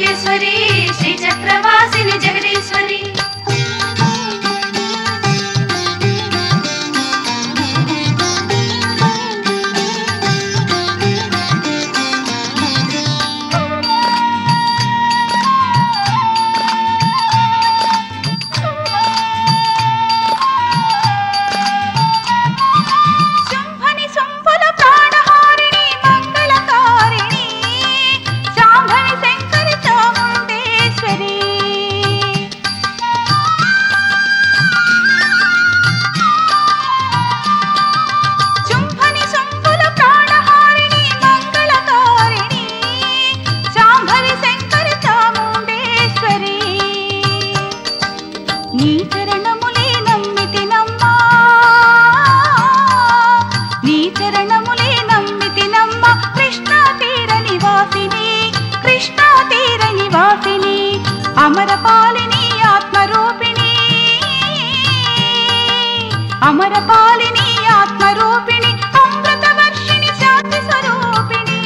లోకేశ్వరి శ్రీ చక్రవాసిని జగదీశ్వరి శుంభని శుంభుల ప్రాణహారిణి మంగళకారిణి శాంభవి శంకరి చాముండేశ్వరి శుంభని శుంభుల ప్రాణహారిణి మంగళకారిణి శాంభవి శంకరి చాముండేశ్వరి నీ చరణములే నమ్మితినమ్మా నీ చరణములే నమ్మితినమ్మా కృష్ణా తీర నివాసిని కృష్ణా తీర నివాసిని అమరపాలిని ఆత్మరూపిణి అమరపాలిని ఆత్మరూపిణి అమృతవర్షిణి శాంతి స్వరూపిణి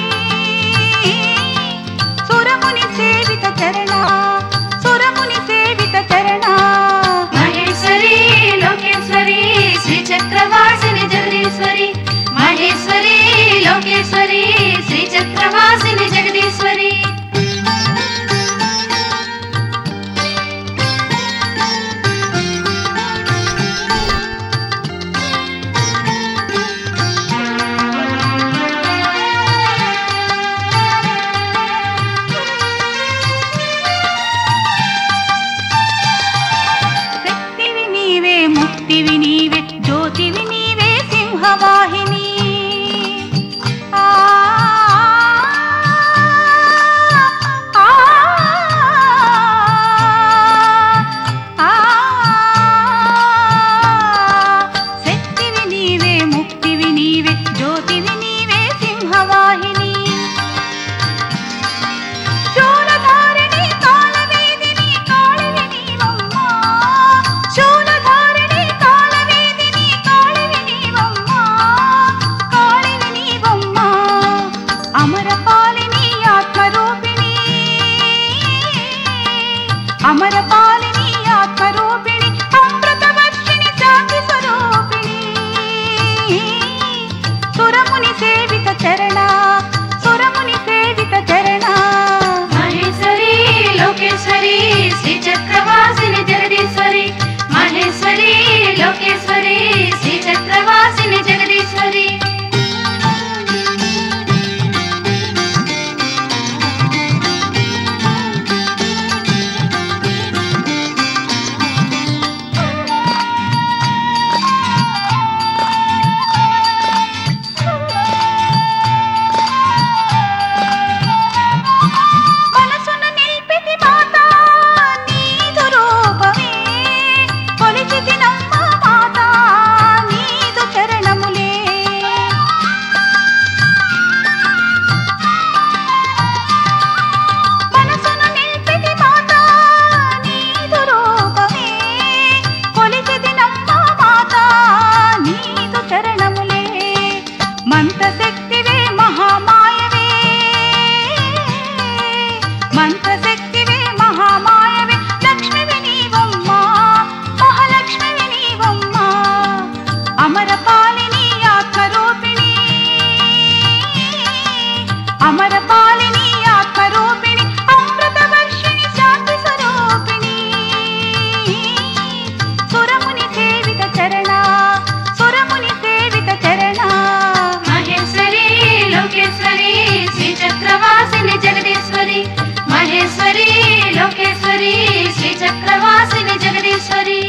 సురముని సేవిత చరణ సురముని సేవిత చరణ మహేశ్వరి లోకేశ్వరి శ్రీ చక్రవాసిని జగదీశ్వరి మహేశ్వరి లోకేశ్వరి శ్రీ చక్రవాసిని జగదీశ్వరి శక్తివి నీవే ముక్తివి నీవే జ్యోతివి నీవే సింహవాహిని ఆ, ఆ, ఆ, శక్తివి నీవే ముక్తివి నీవే జ్యోతివి నీవే సింహవాహిని శూలధారిణి కాలవేదిని కాళివి నీవమ్మా శూలధారిణి కాలవేదిని కాళివి నీవమ్మా కాళివి నీవమ్మా అమరపాలిని ఆత్మరూపిణి అమరపాలిని ఆత్మరూపిణి అమృతవర్షిణి శాంతి స్వరూపిణి సురముని సేవిత చరణ సురముని సేవిత చరణ మహేశ్వరి లోకేశ్వరి శ్రీ చక్రవాసిని జగదీశ్వరి మహేశ్వరి లోకేశ్వరి శ్రీ చక్రవాసిని జగదీశ్వరి మనసున నిల్పితి మాత నీదు రూపమే కొలిచితి నమ్మ మాత నీదు చరణములే మనసున నిల్పితి మాత నీదు రూపమే కొలిచితి నమ్మ మాత నీదు చరణములే మంత్రశక్తివే మహామాయవే మంత్రశక్తివే మహామాయవే లక్ష్మివి నీవమ్మా మహాలక్ష్మివి నీవమ్మా అమరపాలిని ఆత్మరూపిణి అమరపాలిని ఆత్మరూపిణి అమృతవర్షిణి శాంతి స్వరూపిణి సురముని సేవిత చరణ సురముని సేవిత చరణ మహేశ్వరి లోకేశ్వరి శ్రీ చక్రవాసిని జగదీశ్వరి మహేశ్వరి లోకేశ్వరి శ్రీ చక్రవాసిని జగదీశ్వరి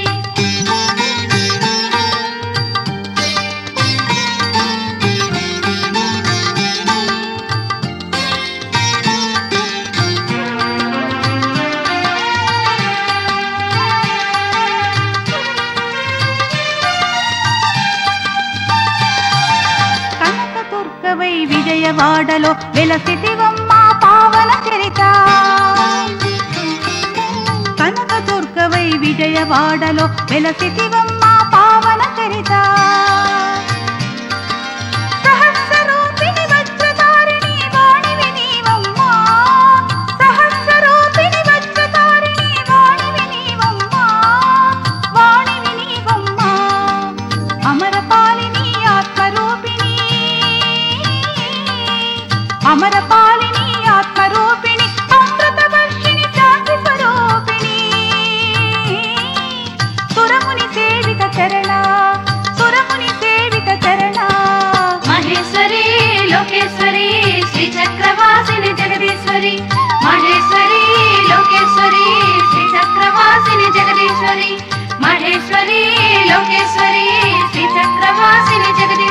కనక దుర్గవై విజయవాడలో వెలసిదివమ్మ పావన చరిత కనక దుర్గవై విజయవాడలో వెలసిదివమ్మ పావన చరిత సహస్రరూపిణి వజ్రధారిణి వాణివి నీవమ్మా సహస్రరూపిణి లోకేశ్వరి శ్రీ చక్రవాసిని జగదీశ్వరి మహేశ్వరి లోకేశ్వరి శ్రీ చక్రవాసిని జగదీశ్వరి మహేశ్వరి లోకేశ్వరి శ్రీ చక్రవాసిని జగదీశ్వరి